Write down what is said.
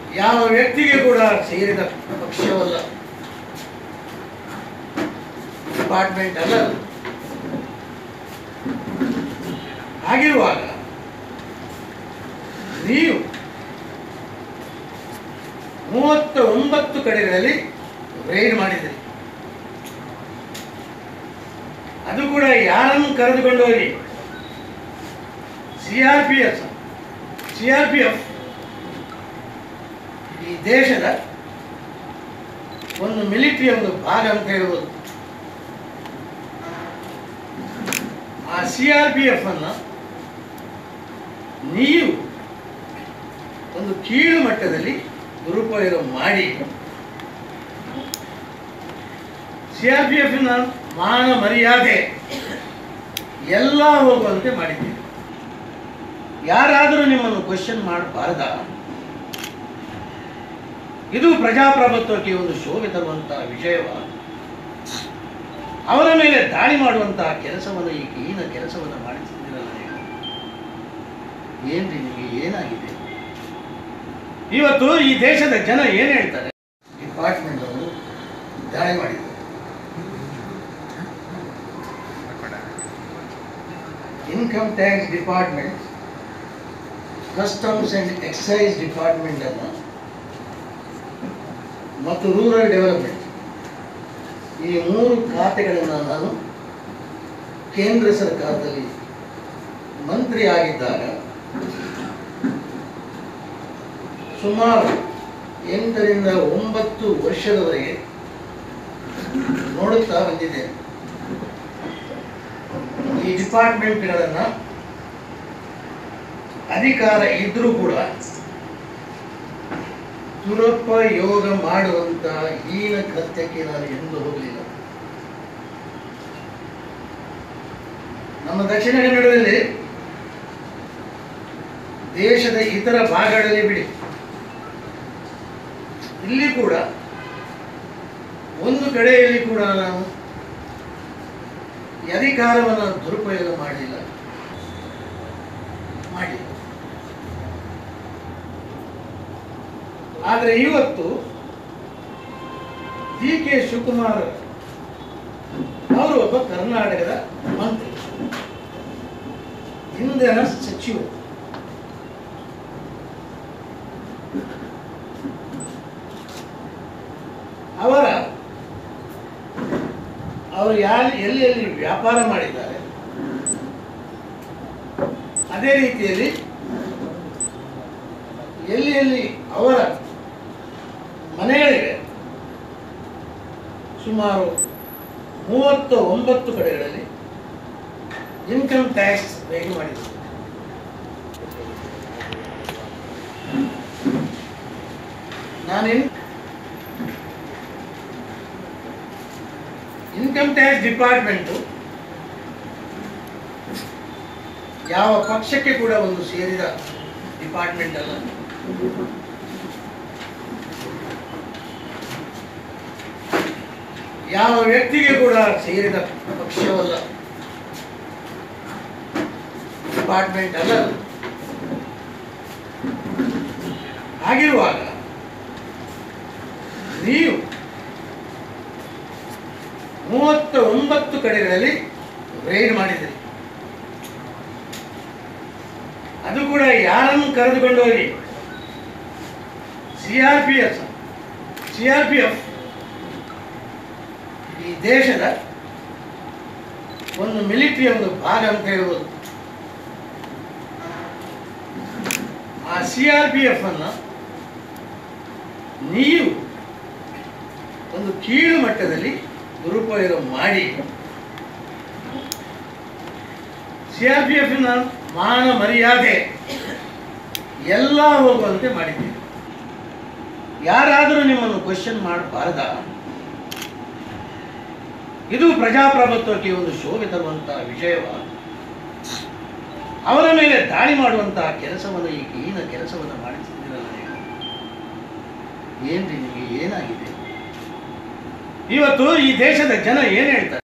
ಯಾವ ವ್ಯಕ್ತಿಗೆ ಕೂಡ ಸೇರಿದ ಪಕ್ಷವಲ್ಲ ಡಿಪಾರ್ಟ್ಮೆಂಟ್ ಅಲ್ಲ ಅದು. ಹಾಗಿರುವಾಗ ನೀವು ಮೂವತ್ತ ಒಂಬತ್ತು ಕಡೆಗಳಲ್ಲಿ ರೈಡ್ ಮಾಡಿದ್ರಿ ಅದು ಕೂಡ ಯಾರನ್ನು ಕರೆದುಕೊಂಡು ಹೋಗಿ C R P F C R P F ಈ ದೇಶದ ಒಂದು ಮಿಲಿಟರಿ ಒಂದು ಭಾಗ ಅಂತ ಹೇಳ್ಬೋದು ಆ ಸಿ ಆರ್ ಪಿ ಎಫ್ ಅನ್ನು ನೀವು ಒಂದು ಕೀಳು ಮಟ್ಟದಲ್ಲಿ ದುರುಪಯೋಗ ಮಾಡಿ ಸಿ ಆರ್ ಪಿ ಎಫ್ನ ಮಾನ ಮರ್ಯಾದೆ ಎಲ್ಲ ಹೋಗುವಂತೆ ಮಾಡಿದ್ದೀರಿ ಯಾರಾದರೂ ನಿಮ್ಮನ್ನು ಕ್ವಶನ್ ಮಾಡಬಾರ್ದ ಇದು ಪ್ರಜಾಪ್ರಭುತ್ವಕ್ಕೆ ಒಂದು ಶೋಭೆ ತರುವಂತಹ ವಿಷಯವ ಅವರ ಮೇಲೆ ದಾಳಿ ಮಾಡುವಂತಹ ಕೆಲಸವನ್ನು ಈ ಹೀನ ಕೆಲಸವನ್ನು ಮಾಡಿಸಿದ್ದೀರಲ್ಲ ನೀವು ಏನ್ರಿ ನಿಮಗೆ ಏನಾಗಿದೆ ಇವತ್ತು ಈ ದೇಶದ ಜನ ಏನ್ ಹೇಳ್ತಾರೆ ಡಿಪಾರ್ಟ್ಮೆಂಟ್ ಅವರು ದಾಳಿ ಮಾಡಿದ್ದಾರೆ income tax department customs and excise department ಅನ್ನು ಮತ್ತು ರೂರಲ್ ಡೆವಲಪ್ಮೆಂಟ್ ಈ ಮೂರು ಖಾತೆಗಳನ್ನು ನಾನು ಕೇಂದ್ರ ಸರ್ಕಾರದಲ್ಲಿ ಮಂತ್ರಿ ಆಗಿದ್ದಾಗ ಸುಮಾರು ಎಂಟರಿಂದ ಒಂಬತ್ತು ವರ್ಷದವರೆಗೆ ನೋಡುತ್ತಾ ಬಂದಿದ್ದೇನೆ ಈ ಡಿಪಾರ್ಟ್ಮೆಂಟ್ಗಳನ್ನು ಅಧಿಕಾರ ಇದ್ರೂ ಕೂಡ ದುರುಪಯೋಗ ಮಾಡುವಂತ ಹೀನ ಕೃತ್ಯಕ್ಕೆ ನಾನು ಎಂದೂ ಹೋಗಲಿಲ್ಲ ನಮ್ಮ ದಕ್ಷಿಣ ಕನ್ನಡದಲ್ಲಿ ದೇಶದ ಇತರ ಭಾಗಗಳಲ್ಲಿ ಬಿಡಿ ಇಲ್ಲಿ ಕೂಡ ಒಂದು ಕಡೆಯಲ್ಲಿ ಕೂಡ ನಾವು ಈ ಅಧಿಕಾರವನ್ನು ದುರುಪಯೋಗ ಮಾಡಲಿಲ್ಲ ಮಾಡಿಲ್ಲ ಆದರೆ ಇವತ್ತು ಡಿ ಕೆ ಶಿವಕುಮಾರ್ ಅವರು ಒಬ್ಬ ಕರ್ನಾಟಕದ ಮಂತ್ರಿ ಇಂಧನ ಸಚಿವರು ಅವರ ಅವರು ಯಾರು ಎಲ್ಲಿ ಎಲ್ಲಿ ವ್ಯಾಪಾರ ಮಾಡಿದ್ದಾರೆ ಅದೇ ರೀತಿಯಲ್ಲಿ ಎಲ್ಲಿ ಎಲ್ಲಿ ಅವರ ಮನೆಗಳಿವೆ ಸುಮಾರು ಮೂವತ್ತ ಒಂಬತ್ತು ಕಡೆಗಳಲ್ಲಿ ಇನ್ಕಮ್ ಟ್ಯಾಕ್ಸ್ ವೇಗ ಮಾಡಿದೆ ನಾನಿನ್ ಇನ್ಕಮ್ ಟ್ಯಾಕ್ಸ್ ಡಿಪಾರ್ಟ್ಮೆಂಟು ಯಾವ ಪಕ್ಷಕ್ಕೆ ಕೂಡ ಒಂದು ಸೇರಿದ ಡಿಪಾರ್ಟ್ಮೆಂಟ್ ಅಲ್ಲ ಯಾವ ವ್ಯಕ್ತಿಗೆ ಕೂಡ ಸೇರಿದ ಪಕ್ಷವಲ್ಲ ಡಿಪಾರ್ಟ್ಮೆಂಟ್ ಅಲ್ಲ ಅದು. ಹಾಗಿರುವಾಗ ನೀವು ಮೂವತ್ತ ಒಂಬತ್ತು ಕಡೆಗಳಲ್ಲಿ ರೈಡ್ ಮಾಡಿದ್ರಿ ಅದು ಕೂಡ ಯಾರನ್ನು ಕರೆದುಕೊಂಡು ಹೋಗಿ C R P F C R P F ಈ ದೇಶದ ಒಂದು ಮಿಲಿಟರಿ ಒಂದು ಭಾಗ ಅಂತ ಹೇಳ್ಬೋದು ಆ ಸಿ ಆರ್ ಪಿ ಎಫ್ ಅನ್ನು ನೀವು ಒಂದು ಕೀಳು ಮಟ್ಟದಲ್ಲಿ ದುರುಪಯೋಗ ಮಾಡಿ ಸಿ ಆರ್ ಪಿ ಎಫ್ನ ಮಾನ ಮರ್ಯಾದೆ ಎಲ್ಲ ಹೋಗುವಂತೆ ಮಾಡಿದ್ದೀರಿ ಯಾರಾದರೂ ನಿಮ್ಮನ್ನು ಕ್ವಶನ್ ಮಾಡಬಾರ್ದ ಇದು ಪ್ರಜಾಪ್ರಭುತ್ವಕ್ಕೆ ಒಂದು ಶೋಭೆ ತರುವಂತಹ ವಿಷಯವ ಅವರ ಮೇಲೆ ದಾಳಿ ಮಾಡುವಂತಹ ಕೆಲಸವನ್ನು ಈ ಹೀನ ಕೆಲಸವನ್ನು ಮಾಡಿಸಿದ್ದೀರಲ್ಲ ನೀವು ಏನ್ರಿ ನಿಮಗೆ ಏನಾಗಿದೆ ಇವತ್ತು ಈ ದೇಶದ ಜನ ಏನ್ ಹೇಳ್ತಾರೆ